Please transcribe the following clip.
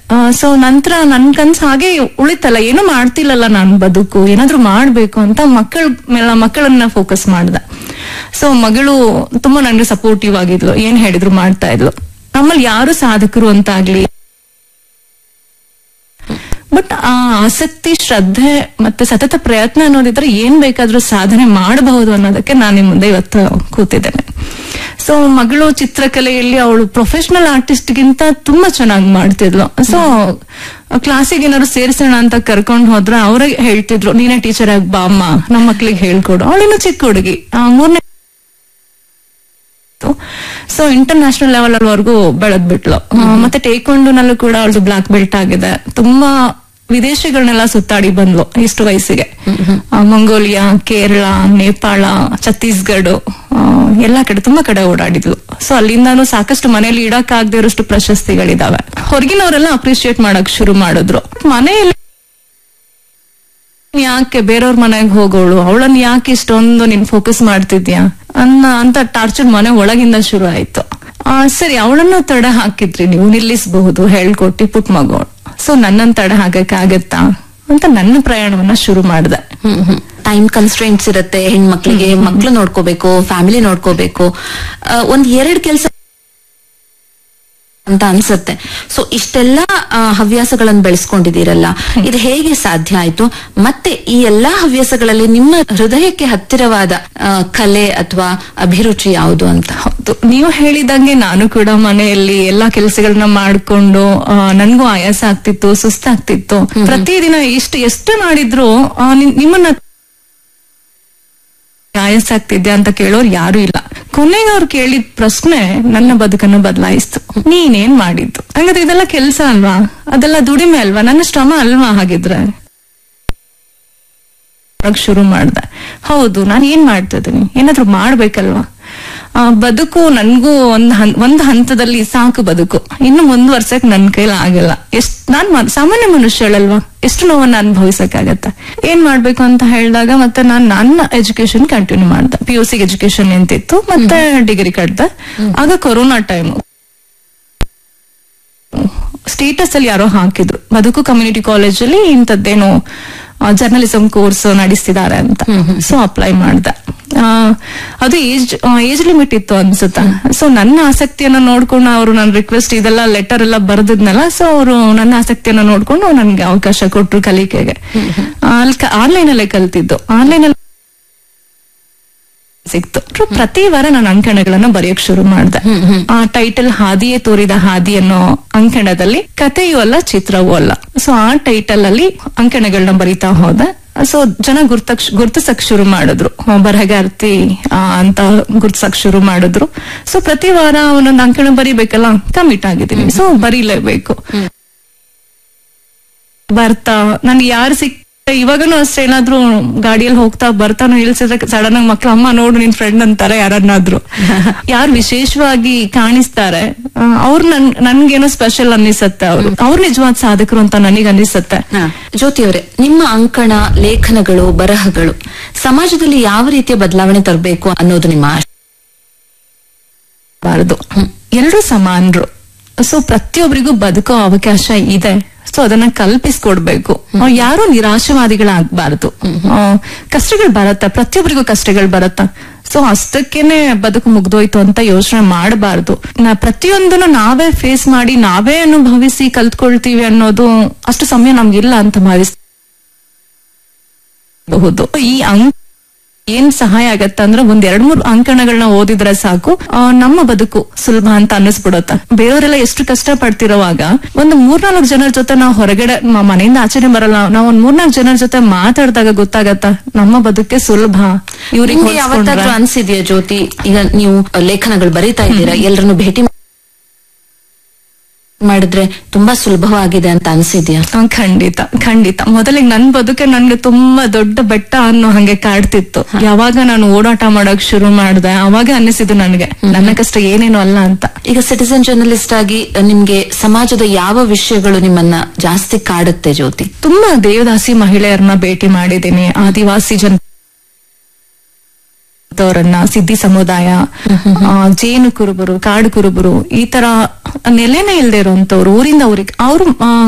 so ನಂತರ ನನ್ ಕನ್ಸ್ ಹಾಗೆ ಉಳಿತಲ್ಲ ಏನು ಮಾಡ್ತಿಲ್ಲಲ್ಲ ನಾನ್ ಬದುಕು ಏನಾದ್ರೂ ಮಾಡ್ಬೇಕು ಅಂತ ಮಕ್ಕಳ ಮೇಲೆ ಮಕ್ಕಳನ್ನ ಫೋಕಸ್ ಮಾಡ್ದೆ ಸೊ ಮಗಳು ತುಂಬಾ ನನ್ಗೆ ಸಪೋರ್ಟಿವ್ ಆಗಿದ್ಲು ಏನ್ ಹೇಳಿದ್ರು ಮಾಡ್ತಾ ಇದ್ಲು ನಮ್ಮಲ್ಲಿ ಯಾರು ಸಾಧಕರು ಅಂತ ಆಗ್ಲಿ ಬಟ್ ಆ ಆಸಕ್ತಿ ಶ್ರದ್ಧೆ ಮತ್ತೆ ಸತತ ಪ್ರಯತ್ನ ಅನ್ನೋದಿದ್ರೆ ಏನ್ ಬೇಕಾದ್ರೂ ಸಾಧನೆ ಮಾಡಬಹುದು ಅನ್ನೋದಕ್ಕೆ ನಾನು ನಿಮ್ ಮುಂದೆ ಇವತ್ತು ಕೂತಿದ್ದೇನೆ ಸೊ ಮಗಳು ಚಿತ್ರಕಲೆಯಲ್ಲಿ ಅವಳು ಪ್ರೊಫೆಷನಲ್ ಆರ್ಟಿಸ್ಟ್ ಗಿಂತ ತುಂಬಾ ಚೆನ್ನಾಗಿ ಮಾಡ್ತಿದ್ಲು ಸೊ ಕ್ಲಾಸಿಗೆ ಏನಾದ್ರು ಸೇರಿಸೋಣ ಅಂತ ಕರ್ಕೊಂಡು ಹೋದ್ರೆ ಅವರೇ ಹೇಳ್ತಿದ್ರು ನೀನೇ ಟೀಚರ್ ಆಗಿ ಬಾ ಅಮ್ಮ ನಮ್ಮ ಮಕ್ಳಿಗೆ ಹೇಳ್ಕೊಡು ಅವಳಿನ್ನು ಚಿಕ್ಕ ಹುಡುಗಿ ಆ, ಮೂರನೇ ಸೊ ಇಂಟರ್ನ್ಯಾಷನಲ್ ಲೆವೆಲ್ ವರೆಗೂ ಬೆಳೆದ್ ಬಿಟ್ಲು ಆ, ಮತ್ತೆ ಟೇಕ್ವಾಂಡೋನಲ್ಲೂ ಕೂಡ ಅವಳದು ಬ್ಲಾಕ್ ಬೆಲ್ಟ್ ಆಗಿದೆ ತುಂಬಾ ವಿದೇಶಗಳನ್ನೆಲ್ಲ ಸುತ್ತಾಡಿ ಬಂದ್ಲು ಇಷ್ಟು ವಯಸ್ಸಿಗೆ ಆ, ಮಂಗೋಲಿಯಾ ಕೇರಳ ನೇಪಾಳ ಛತ್ತೀಸ್ಗಢ ಆ, ಎಲ್ಲಾ ಕಡೆ ತುಂಬಾ ಕಡೆ ಓಡಾಡಿದ್ಲು ಸೊ ಅಲ್ಲಿಂದಾನು ಸಾಕಷ್ಟು ಮನೆಯಲ್ಲಿ ಇಡಕ್ ಆಗದೆ ಇರೋಷ್ಟು ಪ್ರಶಸ್ತಿಗಳಿದಾವೆ ಹೊರಗಿನವರೆಲ್ಲ ಅಪ್ರಿಶಿಯೇಟ್ ಮಾಡಕ್ ಶುರು ಮಾಡಿದ್ರು ಮನೆಯಲ್ಲಿ ಯಾಕೆ ಬೇರೆಯವ್ರ ಮನೆಗೆ ಹೋಗೋಳು ಅವಳನ್ನ ಯಾಕೆ ಇಷ್ಟೊಂದು ನೀನ್ ಫೋಕಸ್ ಮಾಡ್ತಿದ್ಯಾ ಅನ್ನ ಅಂತ ಟಾರ್ಚರ್ ಮನೆ ಒಳಗಿಂದ ಶುರು ಆಯ್ತು ಆ, ಸರಿ ಅವಳನ್ನ ತಡೆ ಹಾಕಿದ್ರಿ ನೀವು ನಿಲ್ಲಿಸಬಹುದು ಹೇಳ್ಕೊಟ್ಟಿ ಪುಟ್ ಮಗಳು ಸೊ ನನ್ನನ್ ತಡೆ ಹಾಕಕ್ ಆಗತ್ತಾ ಅಂತ ನನ್ನ ಪ್ರಯಾಣವನ್ನ ಶುರು ಮಾಡಿದೆ ಟೈಮ್ ಕನ್ಸ್ಟ್ರೆಂಟ್ಸ್ ಇರುತ್ತೆ ಹೆಣ್ಮಕ್ಳಿಗೆ ಮಕ್ಳು ನೋಡ್ಕೋಬೇಕು ಫ್ಯಾಮಿಲಿ ನೋಡ್ಕೋಬೇಕು ಆ, ಒಂದ್ ಎರಡ್ ಕೆಲಸ ಅಂತ ಅನ್ಸುತ್ತೆ ಸೊ ಇಷ್ಟೆಲ್ಲಾ ಆ, ಹವ್ಯಾಸಗಳನ್ನ ಬೆಳೆಸ್ಕೊಂಡಿದ್ದೀರಲ್ಲ ಇದು ಹೇಗೆ ಸಾಧ್ಯ ಆಯ್ತು ಮತ್ತೆ ಈ ಎಲ್ಲಾ ಹವ್ಯಾಸಗಳಲ್ಲಿ ನಿಮ್ಮ ಹೃದಯಕ್ಕೆ ಹತ್ತಿರವಾದ ಆ, ಕಲೆ ಅಥವಾ ಅಭಿರುಚಿ ಯಾವುದು ಅಂತ ಹೌದು ನೀವು ಹೇಳಿದಂಗೆ ನಾನು ಕೂಡ ಮನೆಯಲ್ಲಿ ಎಲ್ಲಾ ಕೆಲಸಗಳನ್ನ ಮಾಡ್ಕೊಂಡು ಆ, ನನ್ಗೂ ಆಯಾಸ ಆಗ್ತಿತ್ತು ಸುಸ್ತಾಗ್ತಿತ್ತು ಪ್ರತಿದಿನ ಎಷ್ಟು ಎಷ್ಟು ಮಾಡಿದ್ರು ಆ, ನಿಮ್- ನಿಮ್ಮನ್ನ ಆಯಾಸ ಆಗ್ತಿದ್ಯಾ ಅಂತ ಕೇಳೋರು ಯಾರು ಇಲ್ಲ ಕೊನೆಗೆ ಅವ್ರು ಕೇಳಿದ ಪ್ರಶ್ನೆ ನನ್ನ ಬದುಕನ್ನು ಬದಲಾಯಿಸ್ತು ನೀನೇನ್ ಮಾಡಿದ್ದು ಹಂಗಾದ್ರೆ ಇದೆಲ್ಲ ಕೆಲ್ಸ ಅಲ್ವಾ ಅದೆಲ್ಲ ದುಡಿಮೆ ಅಲ್ವಾ ನನ್ನ ಶ್ರಮ ಅಲ್ವಾ ಹಾಗಿದ್ರೆ ಮಾಡಕ್ ಶುರು ಮಾಡ್ದೆ ಹೌದು ನಾನು ಏನ್ ಮಾಡ್ತಾ ಇದೀನಿ ಏನಾದ್ರೂ ಮಾಡ್ಬೇಕಲ್ವಾ ಆ, ಬದುಕು ನನ್ಗೂ ಒಂದ್ ಹನ್- ಒಂದ್ ಹಂತದಲ್ಲಿ ಸಾಕು ಬದುಕು ಇನ್ನು ಮುಂದುವರ್ಸಕ್ ನನ್ ಕೈಲಿ ಆಗಲ್ಲ ಎಷ್ಟ್ ನಾನ್ ಮ- ಸಾಮಾನ್ಯ ಮನುಷ್ಯಳಲ್ವಾ ಎಷ್ಟು ನೋವನ್ನ ಅನುಭವಿಸಕ್ಕಾಗತ್ತೆ ಏನ್ ಮಾಡ್ಬೇಕು ಅಂತ ಹೇಳಿದಾಗ ಮತ್ತೆ ನಾನ್ ನನ್ನ ಎಜುಕೇಶನ್ ಕಂಟಿನ್ಯೂ ಮಾಡ್ದೆ ಪಿ ಯು ಸಿ ಎಜುಕೇಶನ್ ಎಂತಿತ್ತು ಮತ್ತೆ ಡಿಗ್ರಿ ಕಟ್ದೆ ಆಗ ಕೊರೋನಾ ಟೈಮ್ ಸ್ಟೇಟಸ್ ಅಲ್ಲಿ ಯಾರೋ ಹಾಕಿದ್ರು ಬದುಕು ಕಮ್ಯುನಿಟಿ ಕಾಲೇಜಲ್ಲಿ ಇಂಥದ್ದೇನೋ ಜರ್ನಲಿಸಂ ಕೋರ್ಸ್ ನಡೆಸ್ತಿದ್ದಾರೆ ಅಂತ ಸೊ ಅಪ್ಲೈ ಮಾಡ್ದೆ ಆ, ಅದು ಏಜ್ ಏಜ್ ಲಿಮಿಟ್ ಇತ್ತು ಅನ್ಸುತ್ತೆ ಸೊ ನನ್ನ ಆಸಕ್ತಿಯನ್ನ ನೋಡ್ಕೊಂಡು ಅವರು ನನ್ನ ರಿಕ್ವೆಸ್ಟ್ ಇದೆಲ್ಲ ಲೆಟರ್ ಎಲ್ಲ ಬರ್ದಿದ್ನಲ್ಲ ಸೊ ಅವರು ನನ್ನ ಆಸಕ್ತಿಯನ್ನ ನೋಡ್ಕೊಂಡು ನನ್ಗೆ ಅವಕಾಶ ಕೊಟ್ರು ಕಲಿಕೆಗೆ ಅಲ್ಲಿ ಆನ್ಲೈನ್ ಅಲ್ಲೇ ಕಲ್ತಿದ್ದು ಆನ್ಲೈನ್ ಅಲ್ಲಿ ಸಿಕ್ತು ಪ್ರತಿ ವಾರ ನಾನು ಅಂಕಣಗಳನ್ನ ಬರೆಯಕ್ ಶುರು ಮಾಡ್ದೆ ಆ ಟೈಟಲ್ ಹಾದಿಯೇ ತೋರಿದ ಹಾದಿ ಅನ್ನೋ ಅಂಕಣದಲ್ಲಿ ಕಥೆಯೂ ಅಲ್ಲ ಚಿತ್ರವೂ ಅಲ್ಲ ಸೊ ಆ ಟೈಟಲ್ ಅಲ್ಲಿ ಅಂಕಣಗಳನ್ನ ಬರಿತಾ ಹೋದೆ ಸೊ ಜನ ಗುರ್ತಕ್ ಗುರ್ತಿಸಕ್ ಶುರು ಮಾಡಿದ್ರು ಆ, ಬರಹಗಾರ್ತಿ ಆ, ಅಂತ ಗುರ್ತಿಸಕ್ ಶುರು ಮಾಡಿದ್ರು ಸೊ ಪ್ರತಿ ವಾರ ಒಂದೊಂದು ಅಂಕಣ ಬರಿಬೇಕಲ್ಲ ಕಮಿಟ್ ಆಗಿದ್ದೀನಿ ಸೊ ಬರೀಲೇಬೇಕು ಬರ್ತಾ ನನ್ಗೆ ಯಾರು ಸಿಕ್ ಇವಾಗನು ಅಷ್ಟೇ ಏನಾದ್ರೂ ಗಾಡಿಯಲ್ಲಿ ಹೋಗ್ತಾ ಬರ್ತಾನೋ ನಿಲ್ಸಿದ್ರೆ ಸಡನ್ ಆಗಿ ಮಕ್ಳು ಅಮ್ಮ ನೋಡು ನಿನ್ ಫ್ರೆಂಡ್ ಅಂತಾರೆ ಯಾರನ್ನಾದ್ರೂ ಯಾರು ವಿಶೇಷವಾಗಿ ಕಾಣಿಸ್ತಾರೆ ಅವ್ರು ನನ್ ನನ್ಗೇನೋ ಸ್ಪೆಷಲ್ ಅನ್ನಿಸತ್ತೆ ಅವ್ರು ಅವ್ರು ನಿಜವಾದ ಸಾಧಕರು ಅಂತ ನನಗೆ ಅನ್ನಿಸತ್ತೆ ಜ್ಯೋತಿ ಅವರೇ ನಿಮ್ಮ ಅಂಕಣ ಲೇಖನಗಳು ಬರಹಗಳು ಸಮಾಜದಲ್ಲಿ ಯಾವ ರೀತಿಯ ಬದಲಾವಣೆ ತರಬೇಕು ಅನ್ನೋದು ನಿಮ್ಮ ಆಶೆ ಬಾರದು ಎರಡು ಸಮಾನರು ಸೊ ಪ್ರತಿಯೊಬ್ಬರಿಗೂ ಬದುಕೋ ಅವಕಾಶ ಇದೆ ಸೊ ಅದನ್ನ ಕಲ್ಪಿಸ್ಕೊಡ್ಬೇಕು ಆ, ಯಾರು ನಿರಾಶವಾದಿಗಳಾಗಬಾರದು ಕಷ್ಟಗಳು ಬರತ್ತ ಪ್ರತಿಯೊಬ್ಬರಿಗೂ ಕಷ್ಟಗಳು ಬರತ್ತ ಸೊ ಅಷ್ಟಕ್ಕೇನೆ ಬದುಕು ಮುಗ್ದೋಯ್ತು ಅಂತ ಯೋಚನೆ ಮಾಡಬಾರ್ದು ನಾ ಪ್ರತಿಯೊಂದನ್ನು ನಾವೇ ಫೇಸ್ ಮಾಡಿ ನಾವೇ ಅನುಭವಿಸಿ ಕಲ್ತ್ಕೊಳ್ತೀವಿ ಅನ್ನೋದು ಅಷ್ಟು ಸಮಯ ನಮ್ಗಿಲ್ಲ ಅಂತ ಭಾವಿಸಬಹುದು ಈ ಅಂಕ ಏನ್ ಸಹಾಯ ಆಗತ್ತ ಅಂದ್ರೆ ಒಂದ್ ಎರಡ್ ಮೂರ್ ಅಂಕಣಗಳನ್ನ ಓದಿದ್ರೆ ಸಾಕು ಆ, ನಮ್ಮ ಬದುಕು ಸುಲಭ ಅಂತ ಅನ್ನಿಸ್ಬಿಡುತ್ತೆ ಬೇರೆಯವರೆಲ್ಲ ಎಷ್ಟು ಕಷ್ಟ ಪಡ್ತಿರೋವಾಗ ಒಂದು ಮೂರ್ನಾಲ್ಕು ಜನರ ಜೊತೆ ನಾವು ಹೊರಗಡೆ ಮ- ಮನೆಯಿಂದ ಆಚರಣೆ ಬರಲ್ಲ ನಾವು ಒಂದ್ ಮೂರ್ನಾಲ್ಕು ಜನರ ಜೊತೆ ಮಾತಾಡಿದಾಗ ಗೊತ್ತಾಗತ್ತ ನಮ್ಮ ಬದುಕೆ ಸುಲಭ ಇವ್ರಿಗೆ ನಿಮ್ಗೆ ಯಾವತ್ತಾದ್ರೂ ಅನ್ಸಿದ್ಯಾ ಜ್ಯೋತಿ ಈಗ ನೀವು ಲೇಖನಗಳು ಬರೀತಾ ಇದ್ದೀರಾ ಎಲ್ಲರನ್ನು ಭೇಟಿ ಮಾಡಿದ್ರೆ ತುಂಬಾ ಸುಲಭವಾಗಿದೆ ಅಂತ ಅನ್ಸಿದ್ಯಾ ಆ, ಖಂಡಿತ ಖಂಡಿತ ಮೊದಲಿಗೆ ನನ್ ಬದುಕೆ ನನ್ಗೆ ತುಂಬಾ ದೊಡ್ಡ ಬೆಟ್ಟ ಅನ್ನೋ ಹಂಗೆ ಕಾಡ್ತಿತ್ತು ಯಾವಾಗ ನಾನು ಓಡಾಟ ಮಾಡಕ್ ಶುರು ಮಾಡ್ದೆ ಅವಾಗ ಅನ್ನಿಸಿದ್ದು ನನಗೆ ನನ್ನ ಕಷ್ಟ ಏನೇನು ಅಲ್ಲ ಅಂತ ಈಗ ಸಿಟಿಸನ್ ಜರ್ನಲಿಸ್ಟ್ ಆಗಿ ಅಹ್, ನಿಮ್ಗೆ ಸಮಾಜದ ಯಾವ ವಿಷಯಗಳು ನಿಮ್ಮನ್ನ ಜಾಸ್ತಿ ಕಾಡುತ್ತೆ ಜ್ಯೋತಿ ತುಂಬಾ ದೇವದಾಸಿ ಮಹಿಳೆಯರನ್ನ ಭೇಟಿ ಮಾಡಿದ್ದೀನಿ ಆದಿವಾಸಿ ಜನ ಅವರನ್ನ ಸಿದ್ಧಿ ಸಮುದಾಯ ಆ, ಜೇನು ಕುರುಬರು ಕಾಡು ಕುರುಬರು ಈ ತರ ನೆಲೆನೇ ಇಲ್ದೇ ಇರೋಂತವ್ರು ಊರಿಂದ ಊರಿಗೆ ಅವ್ರು ಆ,